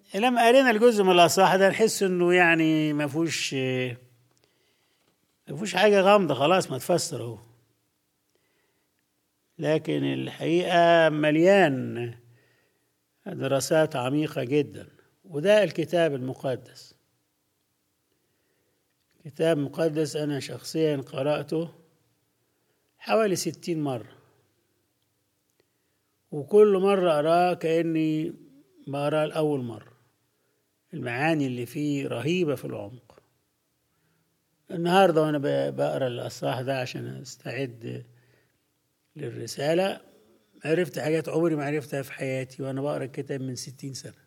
لما قرينا الجزء من الاصحاح ده نحس انه يعني ما فيهوش ما فيهوش حاجه غامضه خلاص ما تفسر اهو لكن الحقيقه مليان دراسات عميقه جدا وده الكتاب المقدس كتاب مقدس انا شخصيا قراته حوالي ستين مره وكل مرة أراه كأني بقراه لأول مرة المعاني اللي فيه رهيبة في العمق النهاردة وأنا بقرا الأصحاح ده عشان أستعد للرسالة عرفت حاجات عمري ما عرفتها في حياتي وأنا بقرا الكتاب من ستين سنة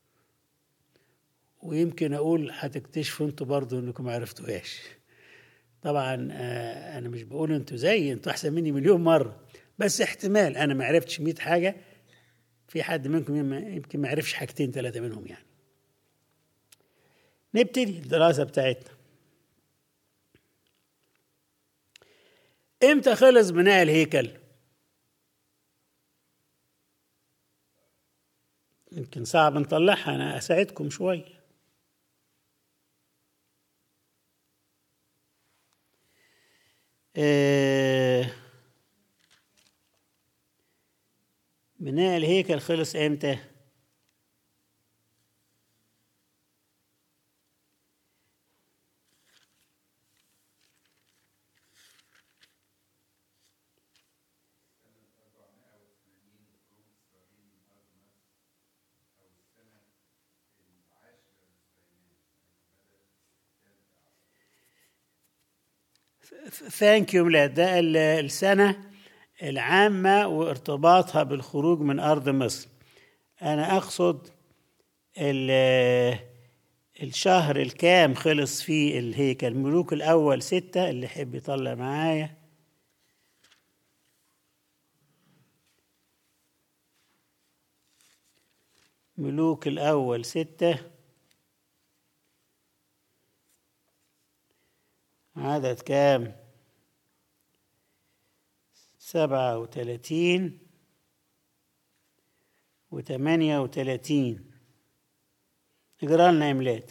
ويمكن أقول هتكتشفوا أنتوا برضو إنكم ما عرفتوهاش طبعا أنا مش بقول أنتوا زيي أنتوا أحسن مني مليون مرة بس احتمال انا ما عرفتش 100 حاجه في حد منكم يمكن ما عرفش حاجتين ثلاثه منهم يعني نبتدي الدراسه بتاعتنا امتى خلص بناء الهيكل يمكن صعب نطلعها انا اساعدكم شويه إيه بناء الهيكل خلص امتى ثانك يو ميلاد ده السنه العامة وارتباطها بالخروج من أرض مصر أنا أقصد الشهر الكام خلص فيه الهيكل ملوك الأول ستة اللي يحب يطلع معايا ملوك الأول ستة عدد كام؟ سبعة وثلاثين وثمانية وثلاثين اقرا لنا إملات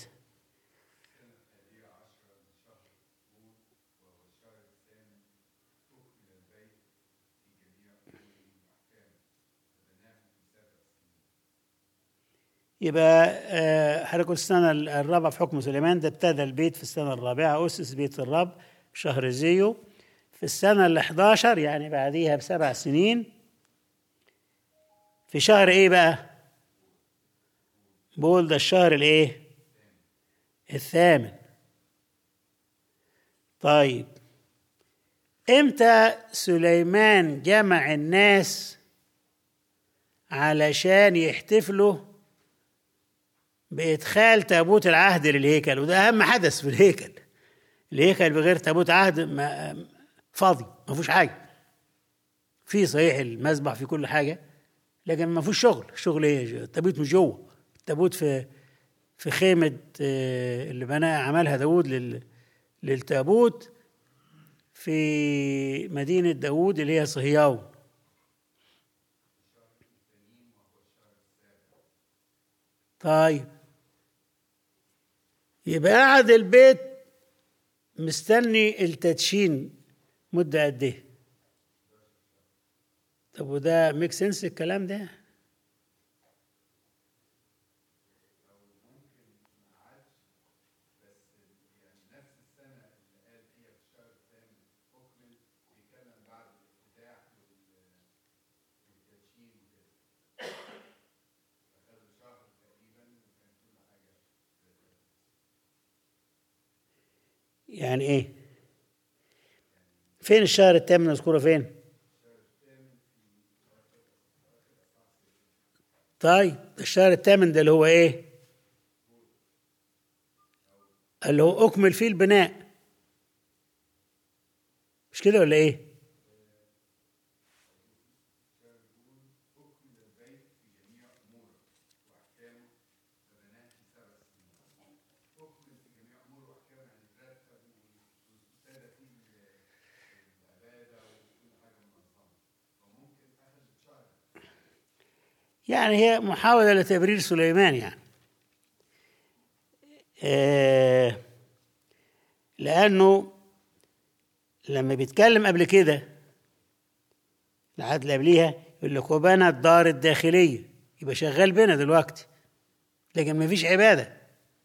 يبقى حضرتك السنة الرابعة في حكم سليمان ده ابتدى البيت في السنة الرابعة أسس بيت الرب شهر زيو في السنة ال 11 يعني بعديها بسبع سنين في شهر ايه بقى؟ بقول ده الشهر الايه؟ الثامن طيب امتى سليمان جمع الناس علشان يحتفلوا بإدخال تابوت العهد للهيكل وده أهم حدث في الهيكل الهيكل بغير تابوت عهد ما فاضي ما فيهوش حاجه في صحيح المذبح في كل حاجه لكن ما فيهوش شغل الشغل ايه التابوت مش جوه التابوت في في خيمه اللي بناها عملها داوود لل للتابوت في مدينه داوود اللي هي صهيون طيب يبقى قعد البيت مستني التدشين مدة قد ايه؟ طب وده ميك سنس الكلام ده؟ يعني ايه؟ فين الشهر الثامن مذكوره فين؟ طيب الشهر الثامن ده اللي هو ايه؟ اللي هو اكمل فيه البناء مش كده ولا ايه؟ يعني هي محاولة لتبرير سليمان يعني آه لأنه لما بيتكلم قبل كده العهد اللي قبليها يقول لك وبنى الدار الداخلية يبقى شغال بنا دلوقتي لكن ما فيش عبادة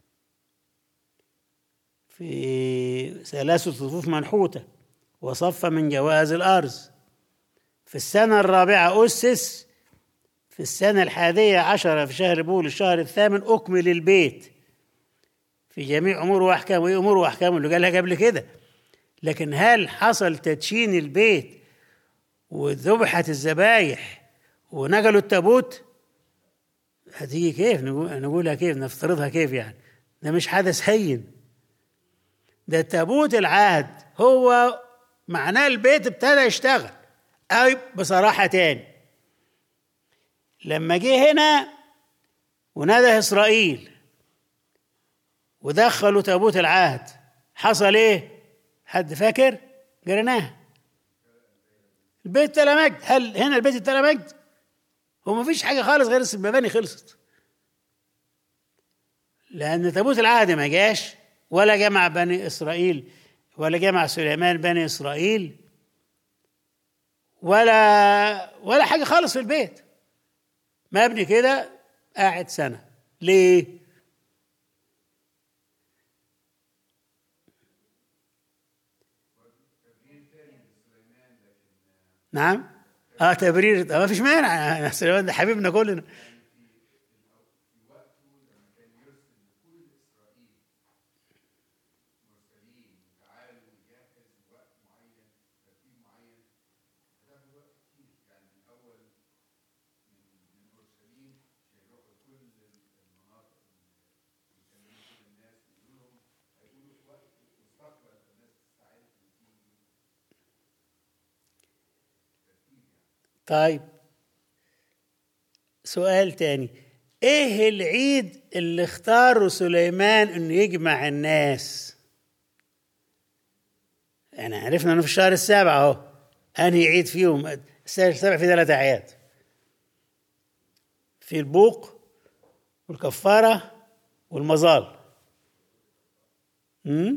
في ثلاثة صفوف منحوتة وصف من جواز الأرز في السنة الرابعة أسس في السنة الحادية عشرة في شهر بول الشهر الثامن أكمل البيت في جميع أموره وأحكامه إيه أموره وأحكامه اللي قالها قبل كده لكن هل حصل تدشين البيت وذبحت الذبايح ونقلوا التابوت هتيجي كيف نقول نقولها كيف نفترضها كيف يعني ده مش حدث هين ده تابوت العهد هو معناه البيت ابتدى يشتغل أو بصراحة تاني لما جه هنا ونادى إسرائيل ودخلوا تابوت العهد حصل ايه؟ حد فاكر؟ قريناها البيت تلا مجد هل هنا البيت تلا مجد؟ هو ما فيش حاجة خالص غير المباني خلصت لأن تابوت العهد ما جاش ولا جمع بني إسرائيل ولا جمع سليمان بني إسرائيل ولا ولا حاجة خالص في البيت مبني كده قاعد سنة ليه؟ نعم اه تبرير ما فيش مانع سليمان ده حبيبنا كلنا طيب سؤال تاني ايه العيد اللي اختاره سليمان انه يجمع الناس يعني عرفنا انه في الشهر السابع اهو انهي عيد فيهم الشهر السابع في ثلاث اعياد في البوق والكفاره والمظال امم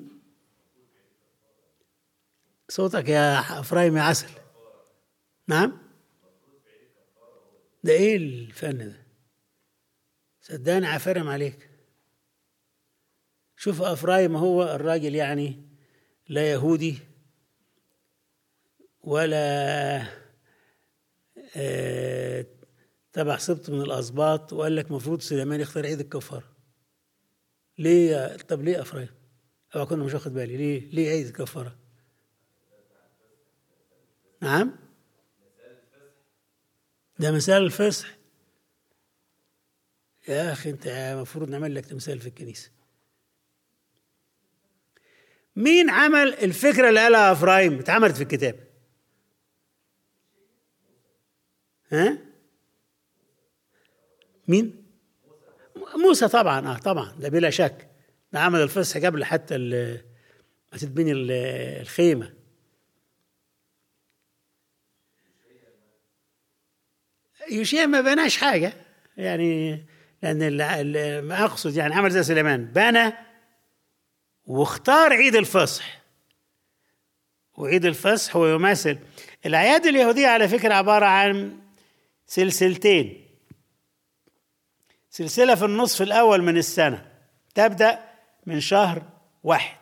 صوتك يا افرايم يا عسل نعم ده ايه الفن ده صدقني عفرم عليك شوف افرايم هو الراجل يعني لا يهودي ولا آه تبع سبط من الاسباط وقال لك المفروض سليمان يختار عيد الكفاره ليه يا طب ليه افرايم او كنا مش واخد بالي ليه ليه عيد الكفاره نعم ده مثال الفصح يا اخي انت المفروض نعمل لك تمثال في الكنيسه مين عمل الفكره اللي قالها افرايم اتعملت في الكتاب ها مين موسى طبعا اه طبعا ده بلا شك ده عمل الفصح قبل حتى ما تتبني الخيمه يوشيا ما بناش حاجه يعني لان ما اقصد يعني عمل زي سليمان بنى واختار عيد الفصح وعيد الفصح هو يماثل الاعياد اليهوديه على فكره عباره عن سلسلتين سلسله في النصف الاول من السنه تبدا من شهر واحد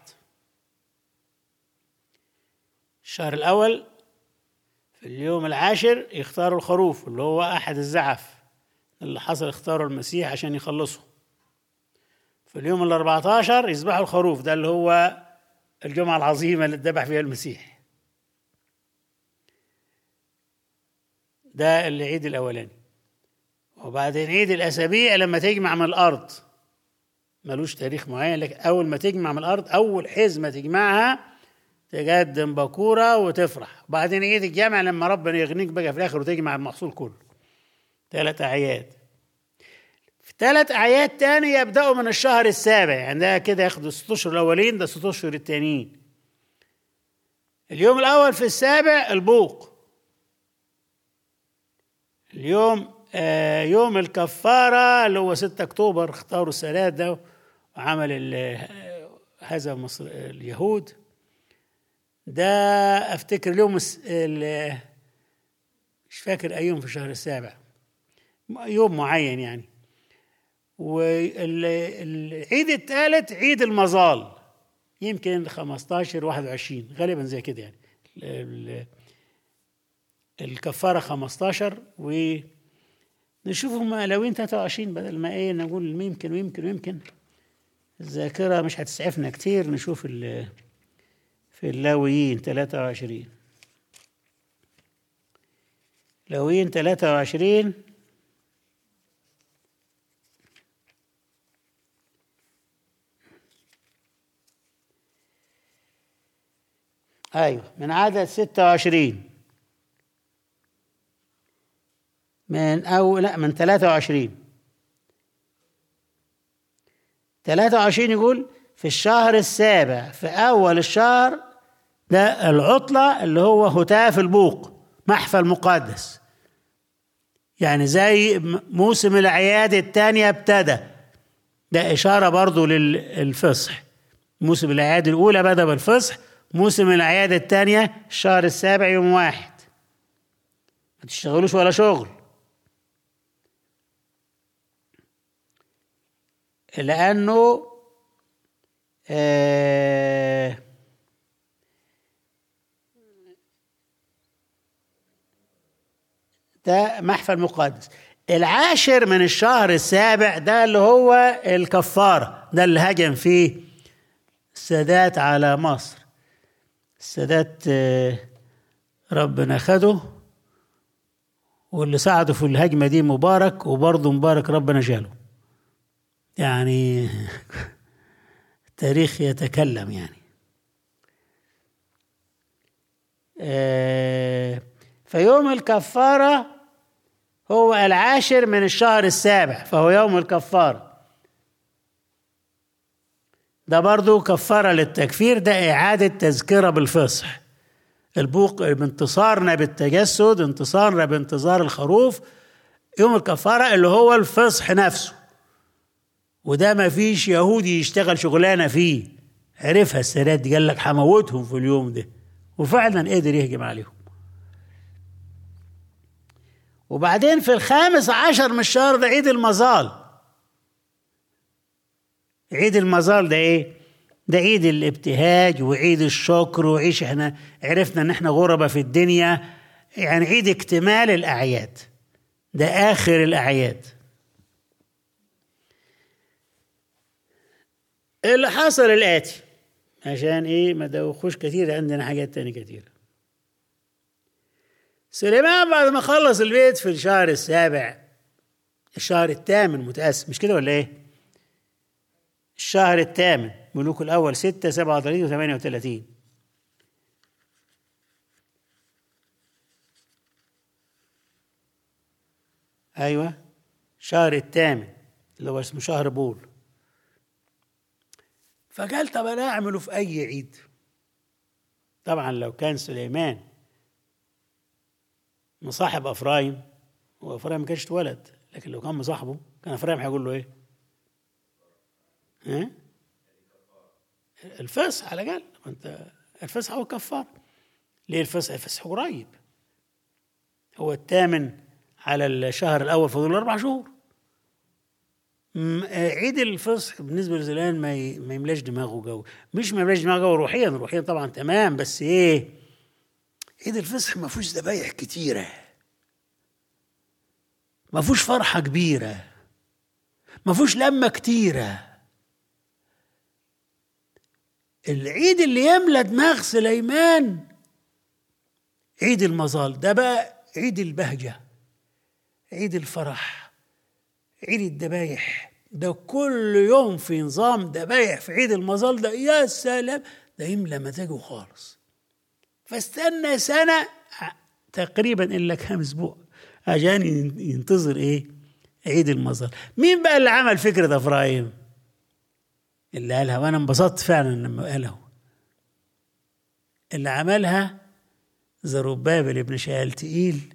الشهر الاول في اليوم العاشر يختاروا الخروف اللي هو أحد الزعف اللي حصل اختاروا المسيح عشان يخلصوا في اليوم ال 14 يذبحوا الخروف ده اللي هو الجمعة العظيمة اللي اتذبح فيها المسيح ده العيد الأولاني وبعدين عيد الأسابيع لما تجمع من الأرض ملوش تاريخ معين لكن أول ما تجمع من الأرض أول حزمة تجمعها تقدم بكورة وتفرح وبعدين عيد الجامع لما ربنا يغنيك بقى في الآخر وتجمع المحصول كله ثلاث أعياد في ثلاث أعياد تاني يبدأوا من الشهر السابع يعني ده كده ياخدوا الست أشهر الأولين ده ست أشهر التانيين اليوم الأول في السابع البوق اليوم آه يوم الكفارة اللي هو 6 أكتوبر اختاروا السنة ده وعمل ال- هزم مصر اليهود ده افتكر اليوم الس- ال- مش فاكر اي يوم في الشهر السابع يوم معين يعني والعيد الثالث عيد المظال يمكن 15 21 غالبا زي كده يعني ال- ال- الكفاره 15 و نشوفهم مقلوين 23 بدل ما ايه نقول يمكن ويمكن ويمكن الذاكره مش هتسعفنا كتير نشوف ال- في اللاويين 23 لاويين 23 ايوه من عدد 26 من او لا من 23 23 يقول في الشهر السابع في اول الشهر ده العطله اللي هو هتاف البوق محفل مقدس يعني زي م- موسم الاعياد الثانيه ابتدى ده اشاره برضو للفصح موسم الاعياد الاولى بدا بالفصح موسم الاعياد الثانيه الشهر السابع يوم واحد ما تشتغلوش ولا شغل لانه آه ده محفل مقدس العاشر من الشهر السابع ده اللي هو الكفارة ده اللي هجم فيه السادات على مصر السادات آه، ربنا خده واللي ساعده في الهجمة دي مبارك وبرضه مبارك ربنا شاله يعني التاريخ يتكلم يعني آه، فيوم الكفارة هو العاشر من الشهر السابع فهو يوم الكفارة ده برضو كفارة للتكفير ده إعادة تذكرة بالفصح البوق بانتصارنا بالتجسد انتصارنا بانتظار الخروف يوم الكفارة اللي هو الفصح نفسه وده ما فيش يهودي يشتغل شغلانة فيه عرفها السادات دي قال لك هموتهم في اليوم ده وفعلا قدر يهجم عليهم وبعدين في الخامس عشر من الشهر ده عيد المظال عيد المظال ده ايه ده عيد الابتهاج وعيد الشكر وعيش احنا عرفنا ان احنا غربة في الدنيا يعني عيد اكتمال الاعياد ده اخر الاعياد اللي حصل الاتي عشان ايه ما دوخوش كتير عندنا حاجات تانية كتير سليمان بعد ما خلص البيت في الشهر السابع الشهر الثامن متأسف مش كده ولا ايه الشهر الثامن ملوك الأول ستة سبعة وثلاثين وثمانية وثلاثين أيوة الشهر الثامن اللي هو اسمه شهر بول فقال طب أنا أعمله في أي عيد طبعا لو كان سليمان مصاحب افرايم وافرايم ما كانش اتولد لكن لو كان مصاحبه كان افرايم هيقول له ايه؟ ها؟ الفصح على الاقل ما انت الفصح هو الكفار ليه الفصح؟ الفصح قريب هو الثامن على الشهر الاول فضل اربع شهور م- عيد الفصح بالنسبه لزلان ما ي- ما يملاش دماغه جو مش ما يملاش دماغه جو روحيا روحيا طبعا تمام بس ايه عيد الفصح ما فيهوش ذبايح كتيرة ما فيهوش فرحة كبيرة ما فيهوش لمة كتيرة العيد اللي يملى دماغ سليمان عيد المظال ده بقى عيد البهجة عيد الفرح عيد الذبايح ده كل يوم في نظام ذبايح في عيد المظال ده يا سلام ده يملى مزاجه خالص فاستنى سنة تقريبا إلا كام أسبوع عشان ينتظر إيه عيد المظل مين بقى اللي عمل فكرة إبراهيم اللي قالها وأنا انبسطت فعلا لما قاله اللي عملها زروبابل ابن شالتئيل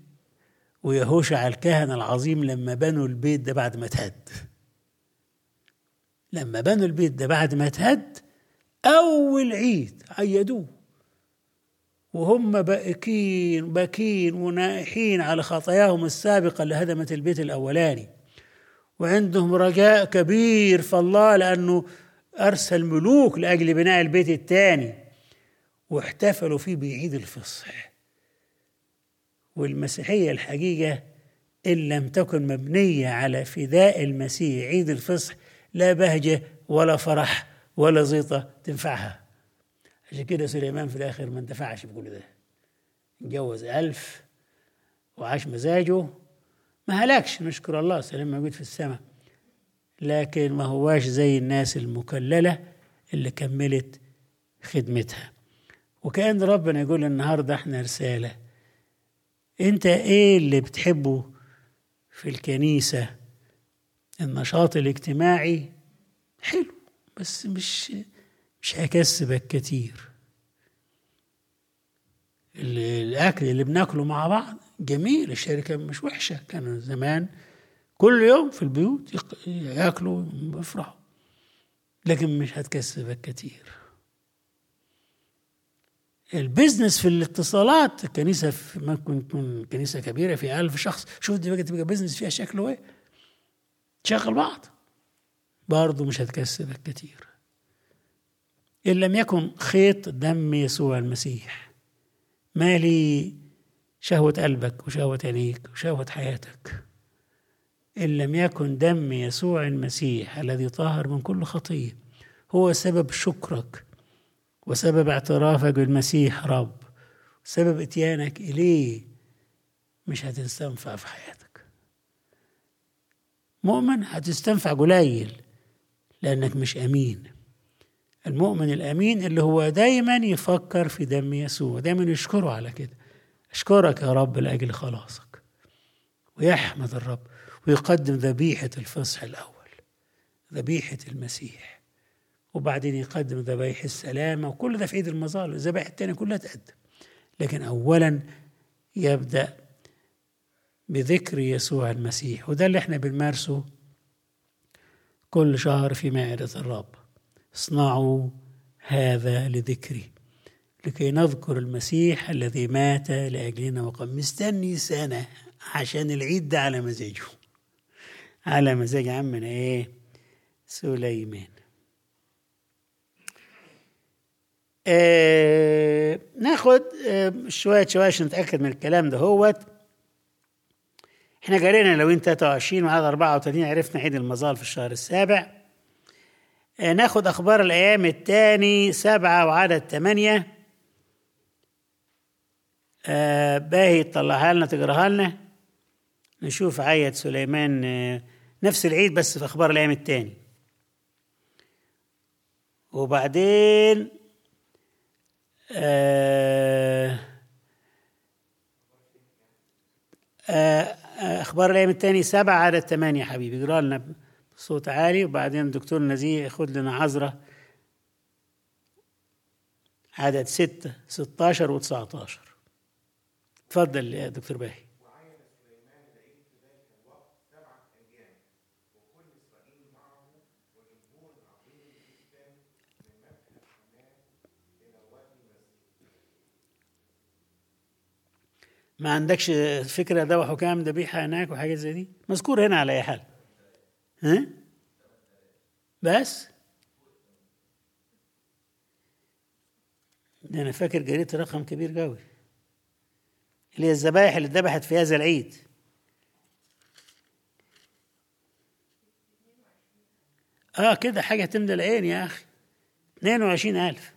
ويهوشع الكاهن العظيم لما بنوا البيت ده بعد ما اتهد لما بنوا البيت ده بعد ما اتهد أول عيد عيدوه وهم باكين باكين ونائحين على خطاياهم السابقة اللي هدمت البيت الأولاني وعندهم رجاء كبير في الله لأنه أرسل ملوك لأجل بناء البيت الثاني واحتفلوا فيه بعيد الفصح والمسيحية الحقيقة إن لم تكن مبنية على فداء المسيح عيد الفصح لا بهجة ولا فرح ولا زيطة تنفعها عشان كده سليمان في الآخر ما انتفعش بكل ده اتجوز ألف وعاش مزاجه ما هلكش نشكر الله سليم موجود في السماء لكن ما هواش زي الناس المكللة اللي كملت خدمتها وكأن ربنا يقول النهاردة احنا رسالة انت ايه اللي بتحبه في الكنيسة النشاط الاجتماعي حلو بس مش مش هيكسبك كتير الاكل اللي بناكله مع بعض جميل الشركه مش وحشه كانوا زمان كل يوم في البيوت ياكلوا يفرحوا لكن مش هتكسبك كتير البيزنس في الاتصالات الكنيسة في ممكن تكون كنيسة كبيرة في ألف شخص شوف دي بقى تبقى بيزنس فيها شكله ايه تشغل بعض برضه مش هتكسبك كتير إن لم يكن خيط دم يسوع المسيح مالي شهوة قلبك وشهوة عينيك وشهوة حياتك إن لم يكن دم يسوع المسيح الذي طهر من كل خطية هو سبب شكرك وسبب اعترافك بالمسيح رب سبب اتيانك إليه مش هتستنفع في حياتك مؤمن هتستنفع قليل لأنك مش أمين المؤمن الأمين اللي هو دايما يفكر في دم يسوع دايما يشكره على كده أشكرك يا رب لأجل خلاصك ويحمد الرب ويقدم ذبيحة الفصح الأول ذبيحة المسيح وبعدين يقدم ذبايح السلامة وكل ده في عيد المظال الذبائح التانية كلها تقدم لكن أولا يبدأ بذكر يسوع المسيح وده اللي احنا بنمارسه كل شهر في مائدة الرب اصنعوا هذا لذكري لكي نذكر المسيح الذي مات لأجلنا وقام مستني سنة عشان العيد ده على مزاجه على مزاج عمنا ايه سليمان آه ناخد آه شوية شوية عشان نتأكد من الكلام ده هوت احنا قرينا لو انت 23 وعدد 34 عرفنا عيد المظال في الشهر السابع آه ناخد أخبار الأيام الثاني سبعة وعدد ثمانية آه باهي تطلعها لنا تقراها لنا نشوف عيد سليمان آه نفس العيد بس في أخبار الأيام الثاني وبعدين آه آه أخبار الأيام الثاني سبعة عدد ثمانية حبيبي اقرا لنا بصوت عالي وبعدين الدكتور نزيه ياخد لنا عذرة عدد ستة ستاشر وتسعتاشر اتفضل يا دكتور باهي ما عندكش فكره ذبحوا كام ذبيحه هناك وحاجات زي دي مذكور هنا على اي حال ها بس ده انا فاكر قريت رقم كبير قوي اللي هي الذبائح اللي اتذبحت في هذا العيد اه كده حاجه تملى العين يا اخي 22000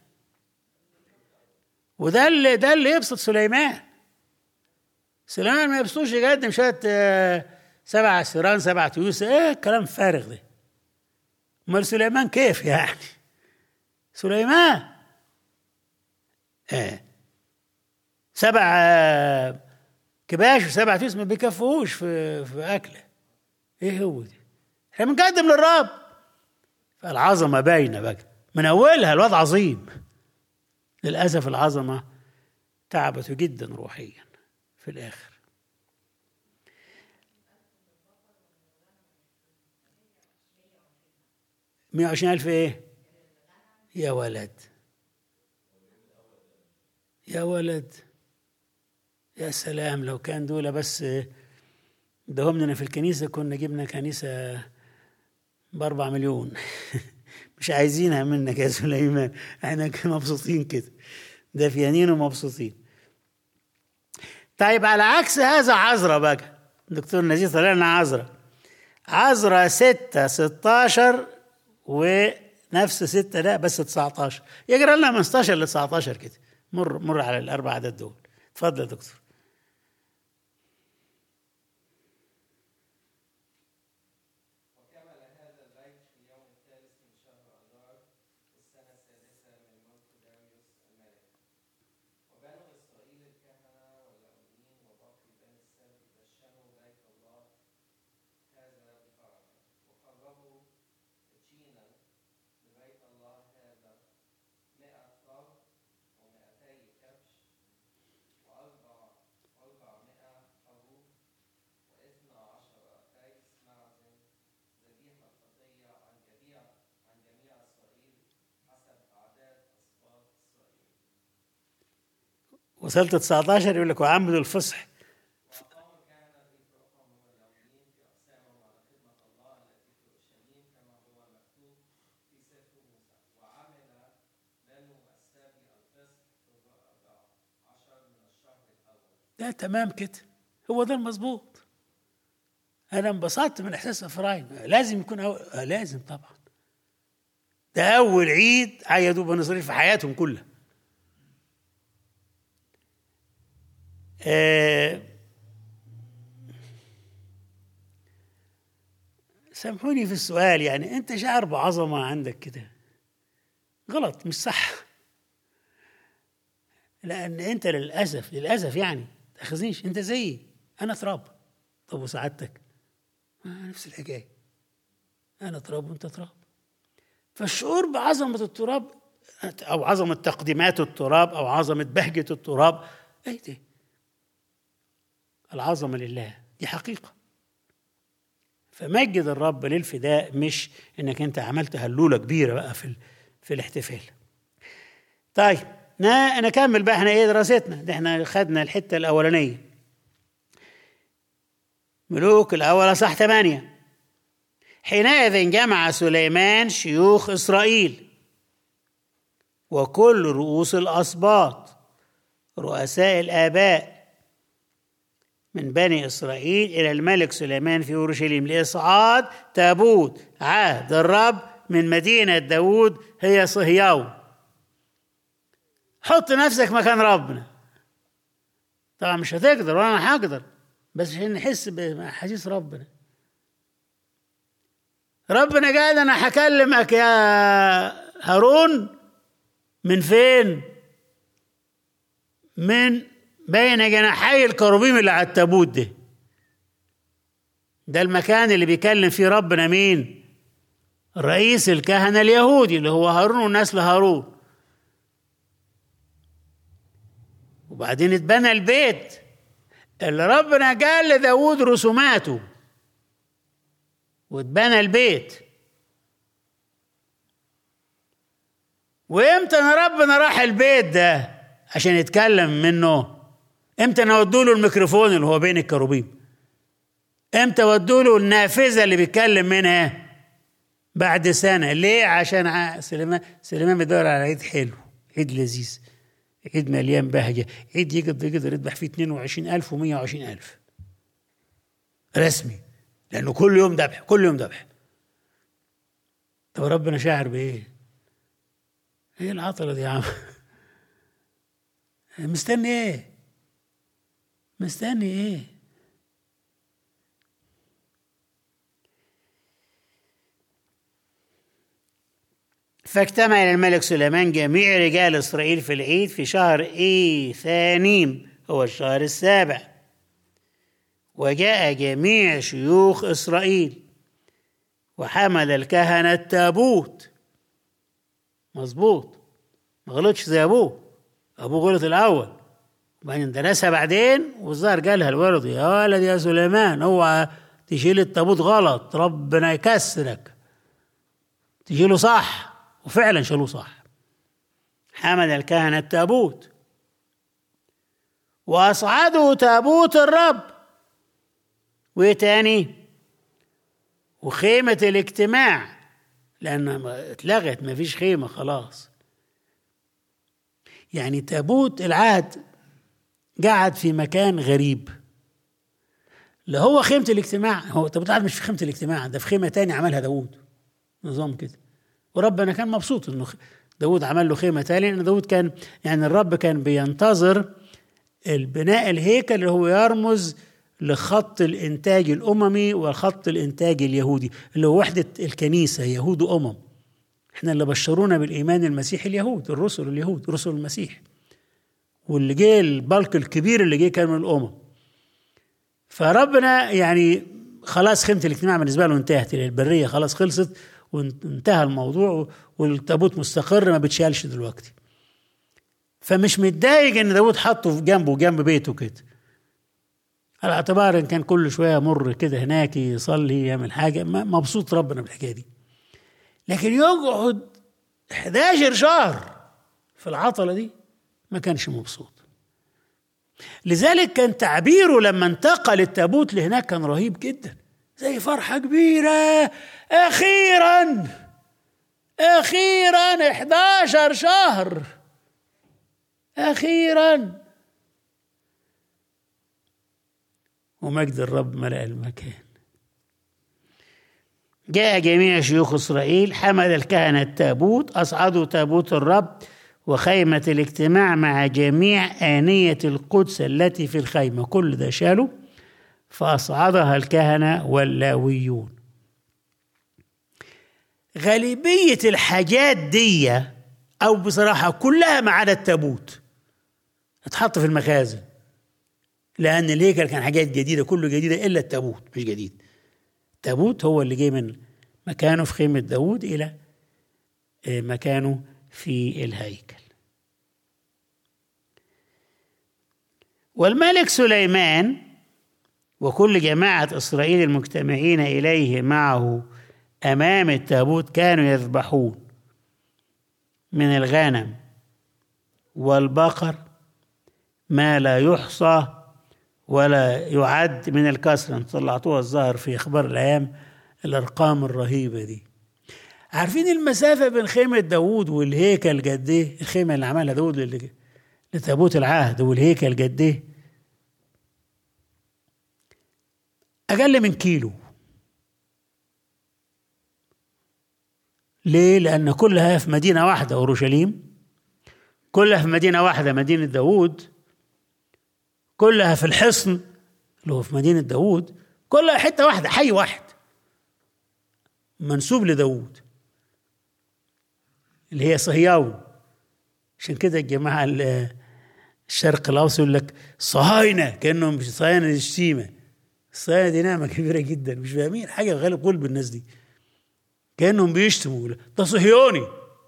وده اللي ده اللي يبسط سليمان سليمان ما يبسطوش يقدم شويه آه سبع سيران سبع تيوس ايه الكلام فارغ ده امال سليمان كيف يعني سليمان ايه سبع آه كباش وسبع تيوس ما بيكفوش في في اكله ايه هو ده احنا بنقدم للرب فالعظمه باينه بقى من اولها الوضع عظيم للاسف العظمه تعبته جدا روحيا في الاخر 120 ألف إيه يا ولد يا ولد يا سلام لو كان دول بس دهمنا في الكنيسة كنا جبنا كنيسة بأربع مليون مش عايزينها منك يا سليمان احنا مبسوطين كده دافيانين ومبسوطين طيب على عكس هذا عذرة بقى دكتور نزيه طلع لنا عذرة عذرة ستة ستاشر ونفس ستة لا بس 19 يقرا لنا من 16 ل 19 كده مر مر على الأربع عدد دول اتفضل يا دكتور وكمل هذا البيت في اليوم الثالث من شهر أذار في السنة السادسة من ملك داريوس الملك وبنو إسرائيل الكهنة واللاويين وباقي بني السبت دشنوا بيت الله هذا بفرح وقربوا تشينا لبيت الله هذا مئة فرد ومئتي كبش وأربع أربعمائة خروف واثنى عشر كيس معزن ذبيحة خطية عن جميع عن جميع إسرائيل حسب أعداد أسباط إسرائيل وصلت 19 يقول لك وعملوا الفصح وأقام كان في فرقهم واللاويين في أقسامهم على خدمة الله التي في أورشليم كما هو مكتوب في سفر موسى وعمل بنو السابي الفصح في الرابع عشر من الشهر الأول ده تمام كده هو ده المظبوط انا انبسطت من احساس افرايم لازم يكون أول... آه لازم طبعا ده اول عيد عيدوا بني اسرائيل في حياتهم كلها آه سامحوني في السؤال يعني انت شعر بعظمه عندك كده غلط مش صح لان انت للاسف للاسف يعني تاخذنيش انت زيي انا تراب طب وسعادتك آه نفس الحكايه انا تراب وانت تراب فالشعور بعظمه التراب او عظمه تقديمات التراب او عظمه بهجه التراب اي دي العظمه لله دي حقيقه فمجد الرب للفداء مش انك انت عملت هلوله كبيره بقى في ال- في الاحتفال طيب نا- نكمل بقى احنا ايه دراستنا ده احنا خدنا الحته الاولانيه ملوك الاول صح ثمانيه حينئذ جمع سليمان شيوخ اسرائيل وكل رؤوس الاسباط رؤساء الاباء من بني اسرائيل الى الملك سليمان في اورشليم لاصعاد تابوت عهد الرب من مدينه داوود هي صهيون حط نفسك مكان ربنا طبعا مش هتقدر وانا هقدر بس عشان نحس باحاسيس ربنا ربنا قال انا هكلمك يا هارون من فين من بين جناحي الكروبيم اللي على التابوت ده ده المكان اللي بيكلم فيه ربنا مين رئيس الكهنة اليهودي اللي هو هارون ونسل هارون وبعدين اتبنى البيت اللي ربنا قال لداود رسوماته واتبنى البيت وامتى ان ربنا راح البيت ده عشان يتكلم منه امتى نودوا له الميكروفون اللي هو بين الكروبيم امتى ودوا له النافذه اللي بيتكلم منها بعد سنه ليه عشان ع- سليمان سليمان بيدور على عيد حلو عيد لذيذ عيد مليان بهجه عيد يقدر يقدر يذبح فيه 22000 و120000 رسمي لانه كل يوم ذبح كل يوم ذبح طب ربنا شاعر بايه؟ ايه العطله دي يا عم؟ مستني ايه؟ مستني ايه؟ فاجتمع إلى الملك سليمان جميع رجال إسرائيل في العيد في شهر إيثانيم هو الشهر السابع وجاء جميع شيوخ إسرائيل وحمل الكهنة التابوت مظبوط ما غلطش زي أبوه أبوه غلط الأول وبعدين درسها بعدين والظاهر قالها الولد يا ولد يا سليمان اوعى تشيل التابوت غلط ربنا يكسرك تشيله صح وفعلا شالوه صح حمل الكهنة التابوت وأصعدوا تابوت الرب وإيه تاني وخيمة الاجتماع لأن اتلغت ما فيش خيمة خلاص يعني تابوت العهد قعد في مكان غريب لا هو خيمة الاجتماع هو تابوت العهد مش في خيمة الاجتماع ده في خيمة تاني عملها داوود نظام كده وربنا كان مبسوط انه داود عمل له خيمة تاني لأن داود كان يعني الرب كان بينتظر البناء الهيكل اللي هو يرمز لخط الإنتاج الأممي وخط الإنتاج اليهودي اللي هو وحدة الكنيسة يهود وأمم احنا اللي بشرونا بالإيمان المسيحي اليهود الرسل اليهود رسل المسيح واللي جه البلك الكبير اللي جه كان من الأمم فربنا يعني خلاص خيمة الاجتماع بالنسبة له انتهت البرية خلاص خلصت وانتهى الموضوع والتابوت مستقر ما بتشالش دلوقتي فمش متضايق ان داود حطه في جنبه جنب بيته كده على اعتبار ان كان كل شويه مر كده هناك يصلي يعمل حاجه مبسوط ربنا بالحكايه دي لكن يقعد 11 شهر في العطله دي ما كانش مبسوط لذلك كان تعبيره لما انتقل التابوت لهناك كان رهيب جدا زي فرحه كبيره اخيرا اخيرا 11 شهر اخيرا ومجد الرب ملأ المكان جاء جميع شيوخ إسرائيل حمل الكهنة التابوت أصعدوا تابوت الرب وخيمة الاجتماع مع جميع آنية القدس التي في الخيمة كل ده شالوا فأصعدها الكهنة واللاويون غالبية الحاجات دي أو بصراحة كلها ما عدا التابوت اتحط في المخازن لأن الهيكل كان حاجات جديدة كله جديدة إلا التابوت مش جديد التابوت هو اللي جه من مكانه في خيمة داود إلى مكانه في الهيكل والملك سليمان وكل جماعة إسرائيل المجتمعين إليه معه أمام التابوت كانوا يذبحون من الغنم والبقر ما لا يحصى ولا يعد من الكسرة طلعتوها الظاهر في اخبار الايام الارقام الرهيبه دي عارفين المسافه بين خيمه داوود والهيكل قد ايه الخيمه اللي عملها داوود لتابوت العهد والهيكل قد ايه اقل من كيلو ليه لان كلها في مدينه واحده اورشليم كلها في مدينه واحده مدينه داوود كلها في الحصن اللي هو في مدينة داوود كلها حتة واحدة حي واحد منسوب لداوود اللي هي صهياون عشان كده الجماعة الشرق الأوسط يقول لك صهاينة كأنهم مش صهاينة الشتيمة الصهاينة دي نعمة كبيرة جدا مش فاهمين حاجة غالب قلب الناس دي كأنهم بيشتموا ده صهيوني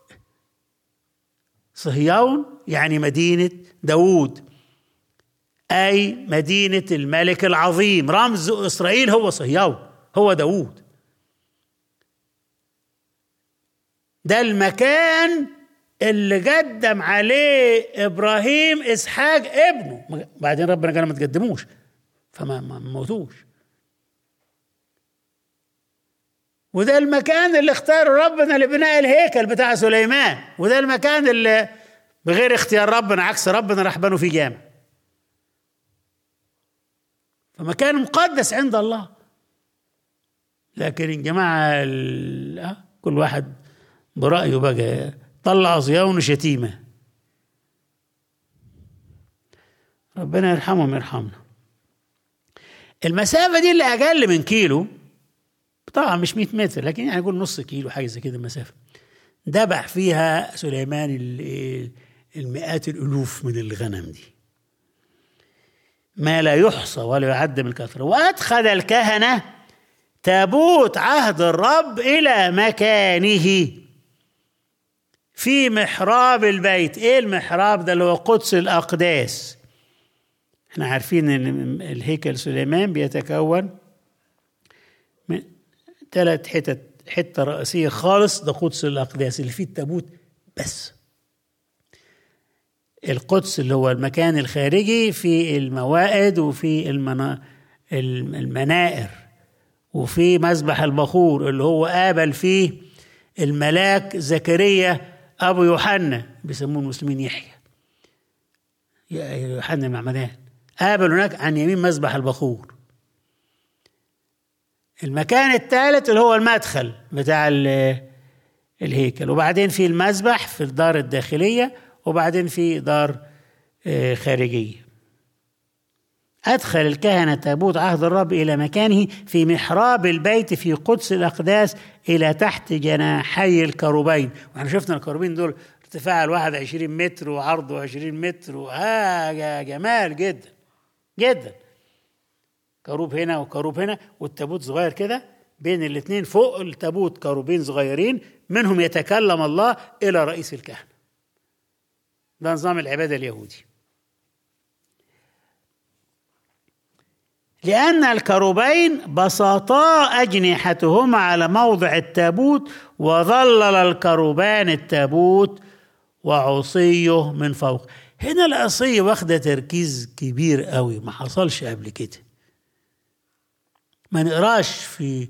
صهيون يعني مدينة داوود أي مدينة الملك العظيم رمز إسرائيل هو صهيون هو داوود ده المكان اللي قدم عليه إبراهيم إسحاق ابنه بعدين ربنا قال ما تقدموش فما ما موتوش وده المكان اللي اختاره ربنا لبناء الهيكل بتاع سليمان وده المكان اللي بغير اختيار ربنا عكس ربنا راح بنوا فيه جامع فمكان مقدس عند الله لكن الجماعة كل واحد برأيه بقى طلع صيام شتيمة ربنا يرحمهم يرحمنا المسافة دي اللي أقل من كيلو طبعا مش 100 متر لكن يعني نقول نص كيلو حاجة زي كده المسافة دبح فيها سليمان المئات الألوف من الغنم دي ما لا يحصى ولا يعد من الكثرة وأدخل الكهنة تابوت عهد الرب إلى مكانه في محراب البيت ايه المحراب ده اللي هو قدس الأقداس احنا عارفين ان الهيكل سليمان بيتكون من ثلاث حتت حته رئيسيه خالص ده قدس الاقداس اللي فيه التابوت بس القدس اللي هو المكان الخارجي في الموائد وفي المنا... المنائر وفي مسبح البخور اللي هو قابل فيه الملاك زكريا ابو يوحنا بيسموه المسلمين يحيى يوحنا المعمدان قابل هناك عن يمين مسبح البخور المكان الثالث اللي هو المدخل بتاع الهيكل وبعدين في المسبح في الدار الداخلية وبعدين في دار خارجية أدخل الكهنة تابوت عهد الرب إلى مكانه في محراب البيت في قدس الأقداس إلى تحت جناحي الكروبين وإحنا شفنا الكروبين دول ارتفاع الواحد عشرين متر وعرضه عشرين متر وحاجة جمال جدا جدا كروب هنا وكروب هنا والتابوت صغير كده بين الاثنين فوق التابوت كروبين صغيرين منهم يتكلم الله إلى رئيس الكهنة ده نظام العبادة اليهودي لأن الكروبين بسطا أجنحتهما على موضع التابوت وظلل الكروبان التابوت وعصيه من فوق هنا العصية واخدة تركيز كبير قوي ما حصلش قبل كده ما نقراش في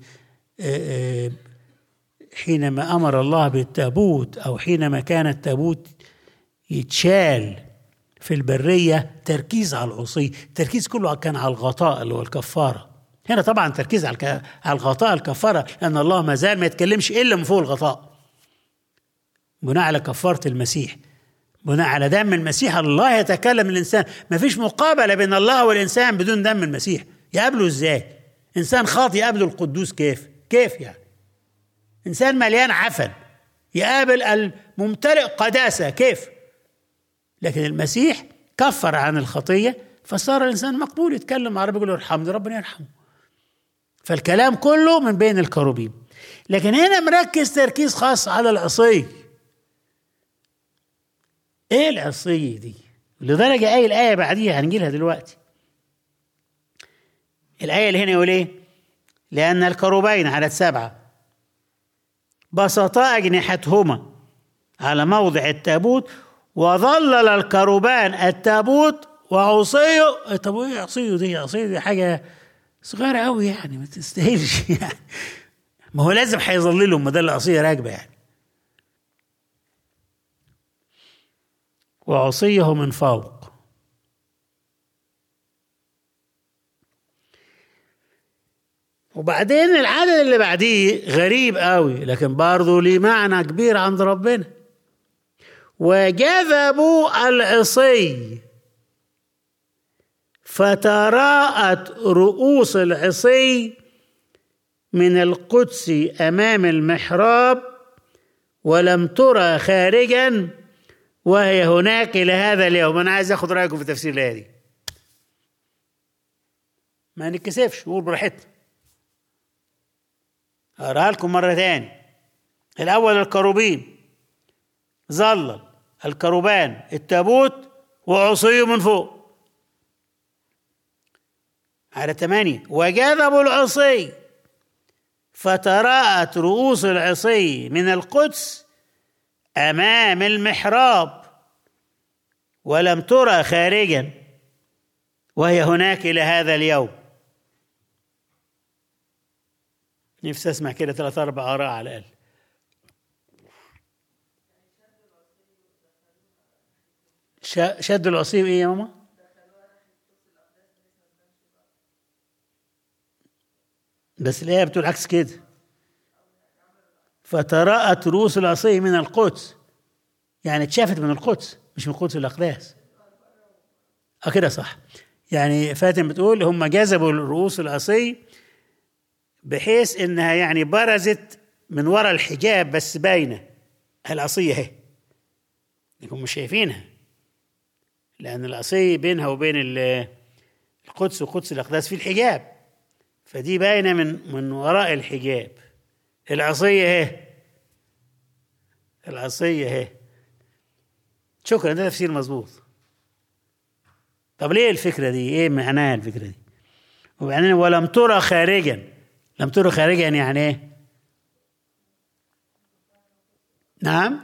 حينما أمر الله بالتابوت أو حينما كان التابوت يتشال في البرية تركيز على العصي التركيز كله كان على الغطاء اللي هو الكفارة هنا طبعا تركيز على على الغطاء الكفارة لأن الله ما زال ما يتكلمش إلا من فوق الغطاء بناء على كفارة المسيح بناء على دم المسيح الله يتكلم الإنسان ما فيش مقابلة بين الله والإنسان بدون دم المسيح يقابله إزاي إنسان خاطي يقابله القدوس كيف كيف يعني إنسان مليان عفن يقابل الممتلئ قداسة كيف لكن المسيح كفر عن الخطية فصار الإنسان مقبول يتكلم عربي يقول ارحمني ربنا يرحمه فالكلام كله من بين الكروبيم لكن هنا مركز تركيز خاص على العصي ايه العصية دي لدرجة اي الآية بعديها هنجيلها دلوقتي الآية اللي هنا يقول ايه لأن الكروبين عدد سبعة بسطا أجنحتهما على موضع التابوت وظلل الكروبان التابوت وعصيه طب ايه عصيه دي عصيه دي حاجه صغيره قوي يعني ما تستاهلش يعني ما هو لازم هيظللهم ما ده العصيه راكبه يعني وعصيه من فوق وبعدين العدد اللي بعديه غريب قوي لكن برضه ليه معنى كبير عند ربنا وجذبوا العصي فتراءت رؤوس العصي من القدس امام المحراب ولم ترى خارجا وهي هناك الى هذا اليوم انا عايز اخد رايكم في تفسير الايه دي ما نتكسفش نقول براحتنا اقراها لكم مره تاني الاول الكروبين ظلل الكروبان التابوت وعصيه من فوق على ثمانية وجذبوا العصي فتراءت رؤوس العصي من القدس أمام المحراب ولم ترى خارجا وهي هناك إلى هذا اليوم نفسي أسمع كده ثلاث أربع آراء على الأقل شد العصيب ايه يا ماما؟ بس الآية بتقول عكس كده فتراءت رؤوس العصي من القدس يعني اتشافت من القدس مش من قدس الأقداس اه كده صح يعني فاتن بتقول هم جذبوا رؤوس العصي بحيث انها يعني برزت من وراء الحجاب بس باينه العصيه اهي لكم مش شايفينها لأن العصي بينها وبين القدس وقدس الأقداس في الحجاب فدي باينة من من وراء الحجاب العصية اهي العصية اهي شكرا ده تفسير مظبوط طب ليه الفكرة دي؟ ايه معناها الفكرة دي؟ وبعدين ولم ترى خارجا لم ترى خارجا يعني ايه؟ نعم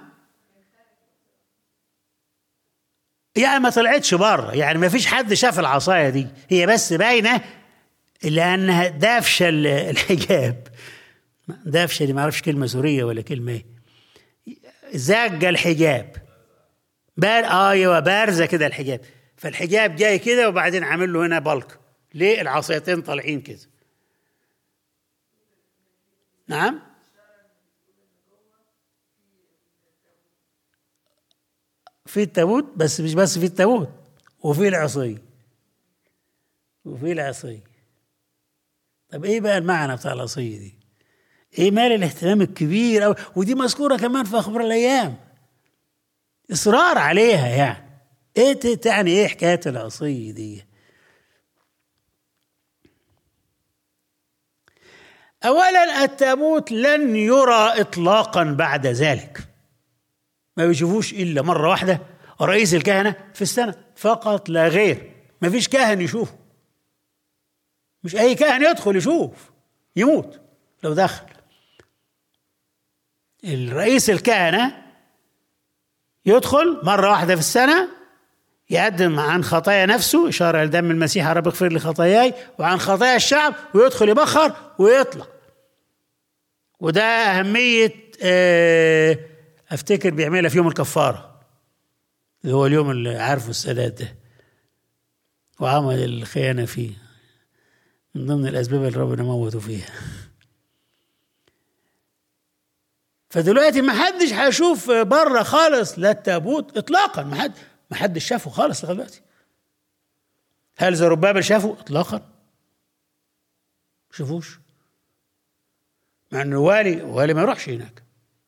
يعني ما طلعتش بره يعني ما فيش حد شاف العصايه دي هي بس باينه لانها دافشه ال- الحجاب دافشه دي ما اعرفش كلمه سوريه ولا كلمه ايه زاجه الحجاب بار ايوه بارزه كده الحجاب فالحجاب جاي كده وبعدين عامل له هنا بلك ليه العصايتين طالعين كده نعم في التابوت بس مش بس في التابوت وفي العصي وفي العصي طب ايه بقى المعنى بتاع العصي دي ايه مال الاهتمام الكبير أو ودي مذكوره كمان في اخبار الايام اصرار عليها يعني ايه ت- تعني ايه حكايه العصي دي اولا التابوت لن يرى اطلاقا بعد ذلك ما بيشوفوش الا مره واحده رئيس الكهنه في السنه فقط لا غير ما فيش كاهن يشوفه مش اي كاهن يدخل يشوف يموت لو دخل الرئيس الكهنه يدخل مره واحده في السنه يقدم عن خطايا نفسه إشارة لدم المسيح رب اغفر لي خطاياي وعن خطايا الشعب ويدخل يبخر ويطلع وده أهمية آه، أفتكر بيعملها في يوم الكفارة اللي هو اليوم اللي عارفه السادات ده وعمل الخيانة فيه من ضمن الأسباب اللي ربنا موته فيها فدلوقتي ما حدش هيشوف بره خالص لا التابوت اطلاقا ما حد ما حدش شافه خالص لغايه دلوقتي هل زربابل شافه اطلاقا ما شافوش مع انه والي والي ما يروحش هناك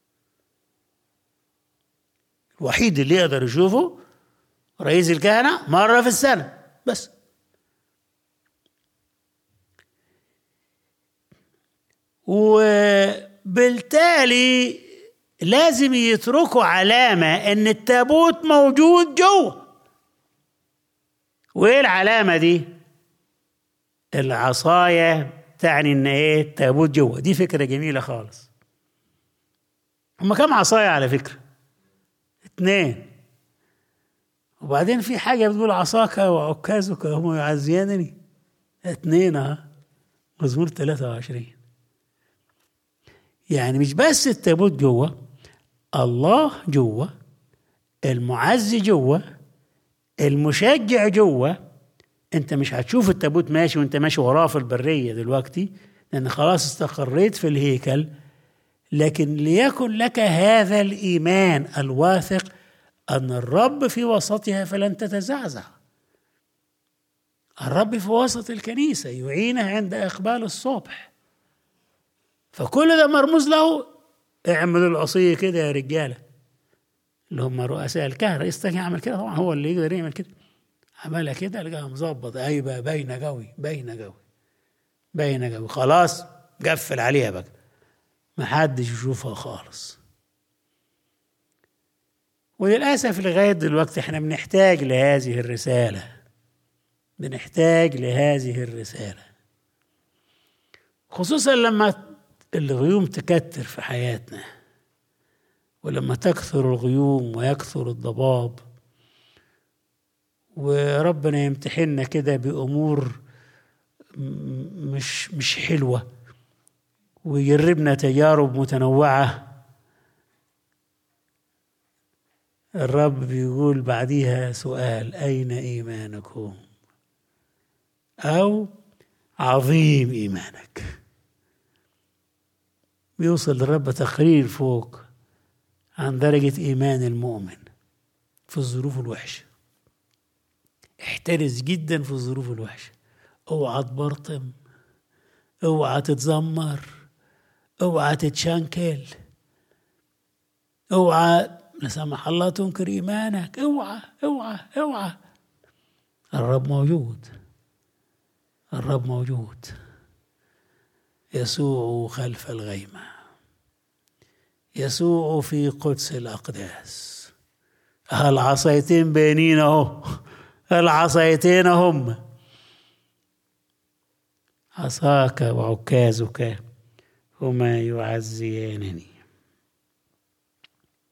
الوحيد اللي يقدر يشوفه رئيس الكهنه مره في السنه بس وبالتالي لازم يتركوا علامة ان التابوت موجود جوه وايه العلامة دي العصاية تعني ان ايه التابوت جوه دي فكرة جميلة خالص هما كم عصاية على فكرة اتنين وبعدين في حاجة بتقول عصاك وعكازك هم يعزيانني اتنين اه مزمور 23 يعني مش بس التابوت جوه الله جوه المعزي جوه المشجع جوه انت مش هتشوف التابوت ماشي وانت ماشي وراه في البريه دلوقتي لان خلاص استقريت في الهيكل لكن ليكن لك هذا الايمان الواثق ان الرب في وسطها فلن تتزعزع الرب في وسط الكنيسه يعينها عند اقبال الصبح فكل ده مرموز له اعملوا العصية كده يا رجالة اللي هم رؤساء الكهنة رئيس الكهنة يعمل كده طبعا هو اللي يقدر يعمل كده عملها كده لقاها مظبط ايوه باينة قوي باينة قوي باينة قوي خلاص قفل عليها بقى ما حدش يشوفها خالص وللأسف لغاية دلوقتي احنا بنحتاج لهذه الرسالة بنحتاج لهذه الرسالة خصوصا لما الغيوم تكتر في حياتنا ولما تكثر الغيوم ويكثر الضباب وربنا يمتحننا كده بأمور م- مش مش حلوة ويجربنا تجارب متنوعة الرب بيقول بعديها سؤال أين إيمانكم أو عظيم إيمانك بيوصل للرب تقرير فوق عن درجة إيمان المؤمن في الظروف الوحشة احترس جدا في الظروف الوحشة اوعى تبرطم اوعى تتذمر اوعى تتشنكل اوعى لا سمح الله تنكر ايمانك اوعى اوعى اوعى الرب موجود الرب موجود يسوع خلف الغيمة يسوع في قدس الأقداس العصايتين بينين اهو العصايتين هم عصاك وعكازك هما يعزيانني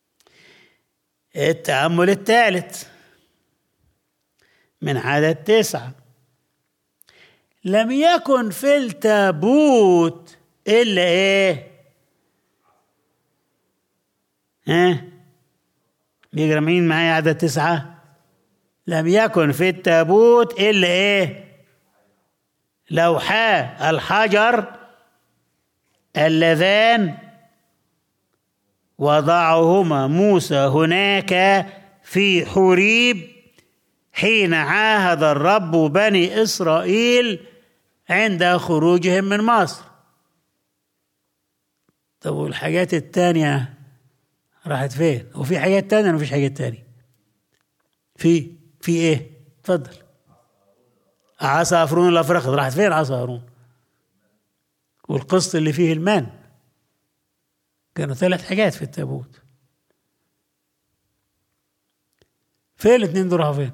التأمل الثالث من عدد تسعة لم يكن في التابوت إلا إيه؟ ها؟ بيقرا مين معايا عدد تسعة؟ لم يكن في التابوت إلا إيه؟ لوحا الحجر اللذان وضعهما موسى هناك في حوريب حين عاهد الرب بني إسرائيل عند خروجهم من مصر طب والحاجات التانية راحت فين وفي حاجات تانية ولا مفيش حاجات تانية في في ايه اتفضل عصا هارون الافرقد راحت فين عصا هارون والقسط اللي فيه المان كانوا ثلاث حاجات في التابوت فين الاثنين دول راحوا فين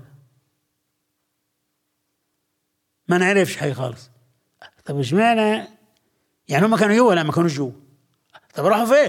ما نعرفش حاجه خالص طب اشمعنى يعني هم كانوا جوه لا ما كانوش جوه طب راحوا فين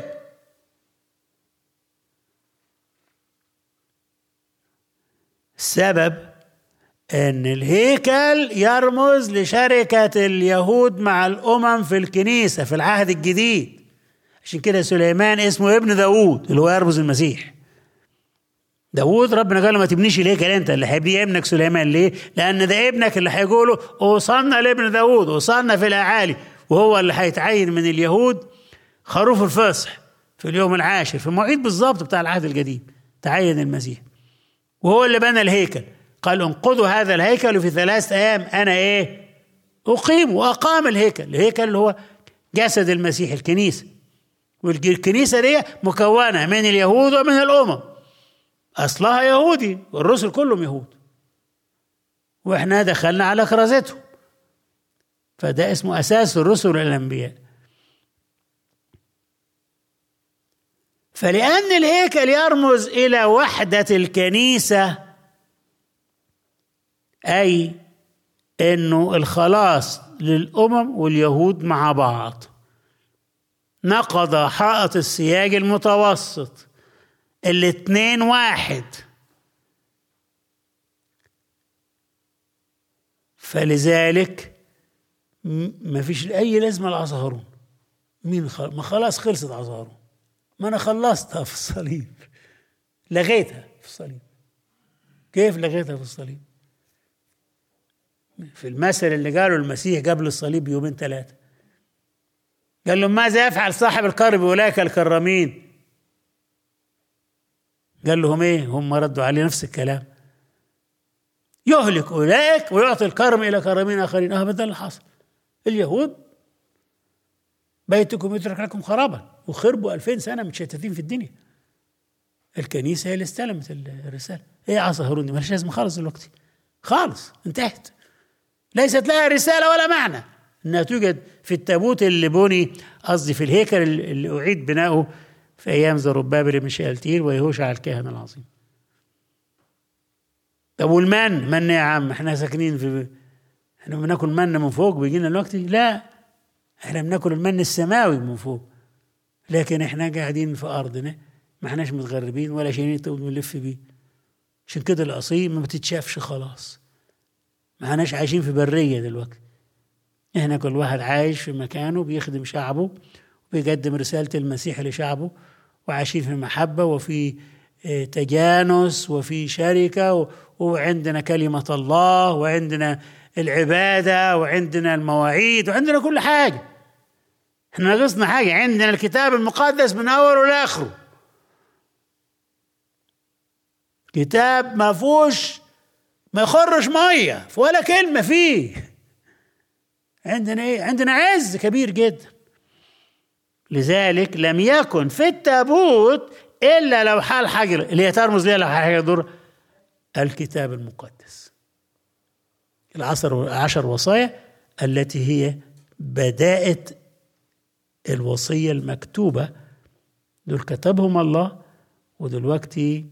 السبب ان الهيكل يرمز لشركه اليهود مع الامم في الكنيسه في العهد الجديد عشان كده سليمان اسمه ابن داوود اللي هو يرمز المسيح داوود ربنا قال له ما تبنيش الهيكل انت اللي هيبنيه ابنك سليمان ليه؟ لان ده ابنك اللي هيقوله اوصلنا لابن داوود اوصلنا في الاعالي وهو اللي هيتعين من اليهود خروف الفصح في اليوم العاشر في المواعيد بالظبط بتاع العهد القديم تعين المسيح وهو اللي بنى الهيكل قال انقضوا هذا الهيكل في ثلاثة أيام أنا إيه أقيم وأقام الهيكل الهيكل اللي هو جسد المسيح الكنيسة والكنيسة دي مكونة من اليهود ومن الأمم أصلها يهودي والرسل كلهم يهود وإحنا دخلنا على كرازتهم فده اسمه أساس الرسل والأنبياء فلأن الهيكل يرمز إلى وحدة الكنيسة أي إنه الخلاص للأمم واليهود مع بعض نقض حائط السياج المتوسط الاتنين واحد فلذلك ما فيش أي لازمة لعصا هارون مين خل... ما خلاص خلصت عصا هارون ما أنا خلصتها في الصليب لغيتها في الصليب كيف لغيتها في الصليب في المثل اللي قاله المسيح قبل الصليب بيومين ثلاثة قال لهم ماذا يفعل صاحب القرب أولئك الكرامين قال لهم ايه هم ردوا عليه نفس الكلام يهلك اولئك ويعطي الكرم الى كرمين اخرين ابدا اللي حصل اليهود بيتكم يترك لكم خرابا وخربوا ألفين سنه متشتتين في الدنيا الكنيسه هي اللي استلمت الرساله ايه عصا هارون دي مالهاش لازمه خالص دلوقتي خالص انتهت ليست لها رساله ولا معنى انها توجد في التابوت اللي بني قصدي في الهيكل اللي اعيد بناؤه في ايام زربابل بن شيالتيل ويهوشع الكاهن العظيم طب والمن من يا عم احنا ساكنين في احنا بناكل من من فوق بيجينا الوقت لا احنا بناكل المن السماوي من فوق لكن احنا قاعدين في ارضنا ما احناش متغربين ولا شيء نلف بيه عشان كده القصيم ما بتتشافش خلاص ما احناش عايشين في بريه دلوقتي احنا كل واحد عايش في مكانه بيخدم شعبه وبيقدم رساله المسيح لشعبه وعايشين في محبه وفي تجانس وفي شركه وعندنا كلمه الله وعندنا العباده وعندنا المواعيد وعندنا كل حاجه احنا ناقصنا حاجه عندنا الكتاب المقدس من اوله لاخره كتاب ما فيهوش ما يخرش ميه ولا كلمه فيه عندنا ايه عندنا عز كبير جدا لذلك لم يكن في التابوت الا لوحة الحجر اللي هي ترمز لها لوحة الحجر دور الكتاب المقدس العشر عشر وصايا التي هي بداءة الوصية المكتوبة دول كتبهم الله ودلوقتي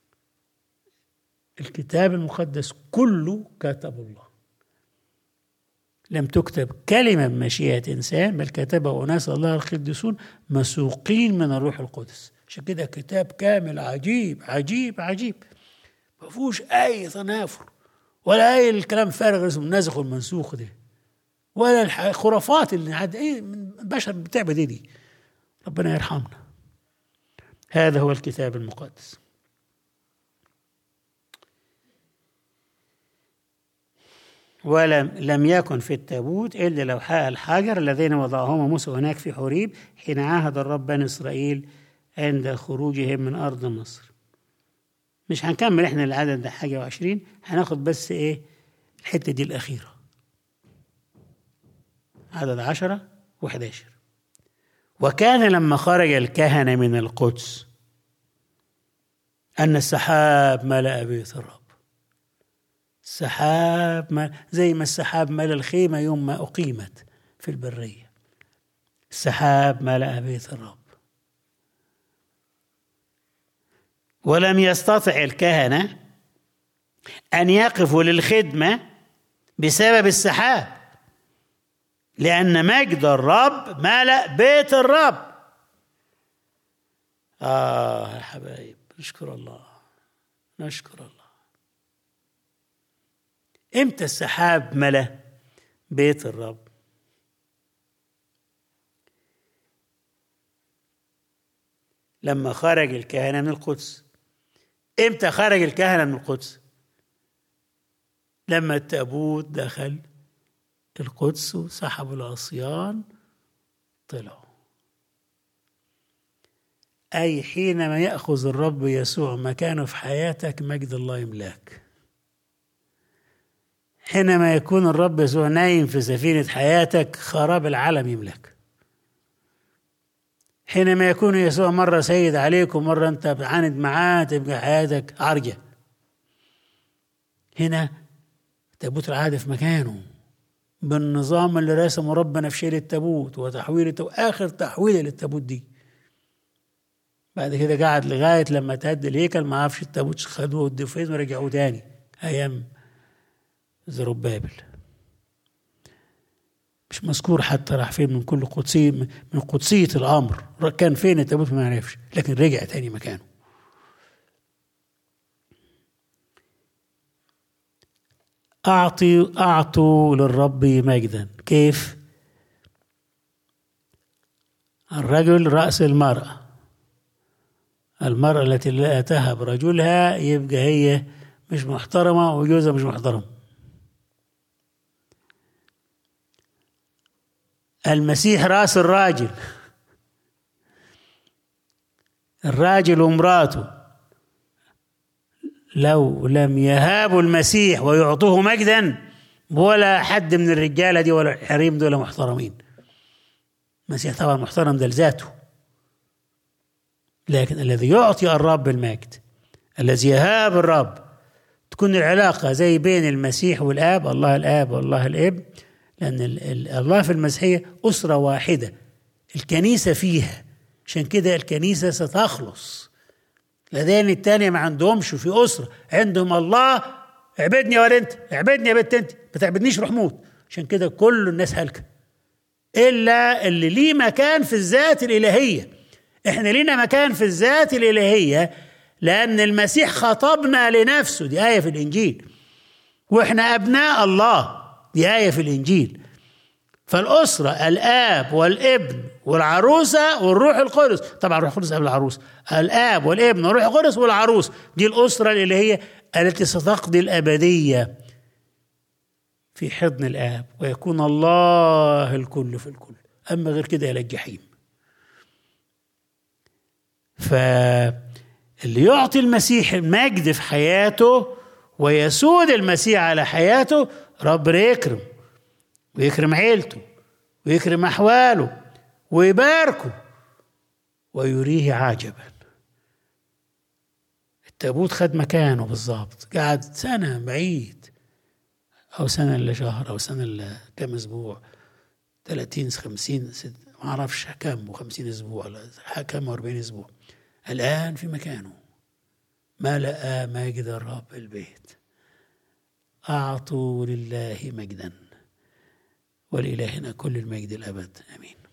الكتاب المقدس كله كتب الله لم تكتب كلمة بمشيئة إنسان بل كتبه أناس الله القديسون مسوقين من الروح القدس عشان كده كتاب كامل عجيب عجيب عجيب ما فيهوش اي تنافر ولا اي الكلام فارغ اسمه الناسخ والمنسوخ ده ولا الح- الخرافات اللي عاد ايه من البشر بتعبد إيه دي ربنا يرحمنا هذا هو الكتاب المقدس ولم لم يكن في التابوت الا لوحاء الحجر الذين وضعهما موسى هناك في حوريب حين عاهد الرب بني اسرائيل عند خروجهم من ارض مصر. مش هنكمل احنا العدد ده حاجه وعشرين هناخد بس ايه الحته دي الاخيره. عدد عشرة وحداشر وكان لما خرج الكهنة من القدس أن السحاب ملأ بيت الرب السحاب مل... زي ما السحاب ملأ الخيمة يوم ما أقيمت في البرية السحاب ملأ بيت الرب ولم يستطع الكهنة أن يقفوا للخدمة بسبب السحاب لأن مجد الرب ملأ بيت الرب آه يا حبايب نشكر الله نشكر الله امتى السحاب ملأ بيت الرب لما خرج الكهنة من القدس امتى خرج الكهنة من القدس لما التابوت دخل القدس وسحبوا العصيان طلعوا أي حينما يأخذ الرب يسوع مكانه في حياتك مجد الله يملاك حينما يكون الرب يسوع نايم في سفينة حياتك خراب العالم يملك حينما يكون يسوع مرة سيد عليك ومرة أنت بتعاند معاه تبقى حياتك عرجة هنا تابوت العهد في مكانه بالنظام اللي رسمه ربنا في شيل التابوت وتحويل التابوت آخر تحويل للتابوت دي بعد كده قعد لغاية لما تهد الهيكل ما عرفش التابوت خدوه ودفين ورجعوه تاني أيام زربابل مش مذكور حتى راح فين من كل قدسية من قدسية الأمر كان فين التابوت ما يعرفش لكن رجع تاني مكانه أعطي أعطوا للرب مجدا كيف؟ الرجل رأس المرأة المرأة التي لا تهب رجلها يبقى هي مش محترمة وجوزها مش محترم المسيح رأس الراجل الراجل ومراته لو لم يهابوا المسيح ويعطوه مجدا ولا حد من الرجاله دي ولا الحريم دول محترمين المسيح طبعا محترم ده لذاته لكن الذي يعطي الرب المجد الذي يهاب الرب تكون العلاقة زي بين المسيح والآب الله الآب والله الابن لأن ال ال الله في المسيحية أسرة واحدة الكنيسة فيها عشان كده الكنيسة ستخلص الأديان التانية ما عندهمش في أسرة عندهم الله اعبدني يا ولد انت اعبدني يا بنت انت ما تعبدنيش روح موت عشان كده كل الناس هلكة إلا اللي ليه مكان في الذات الإلهية احنا لينا مكان في الذات الإلهية لأن المسيح خطبنا لنفسه دي آية في الإنجيل وإحنا أبناء الله دي آية في الإنجيل فالأسرة الآب والابن والعروسة والروح القدس طبعا الروح القدس قبل العروس الآب والابن والروح القدس والعروس دي الأسرة الإلهية التي ستقضي الأبدية في حضن الآب ويكون الله الكل في الكل أما غير كده إلى الجحيم فاللي يعطي المسيح المجد في حياته ويسود المسيح على حياته ربنا يكرم ويكرم عيلته ويكرم أحواله ويباركه ويريه عجبا التابوت خد مكانه بالظبط قعد سنة بعيد أو سنة إلا شهر أو سنة إلا كم أسبوع 30 50 ما أعرفش كم و50 أسبوع ولا كم و40 أسبوع الآن في مكانه ملأ مجد الرب البيت أعطوا لله مجدا ولإلهنا كل المجد الأبد آمين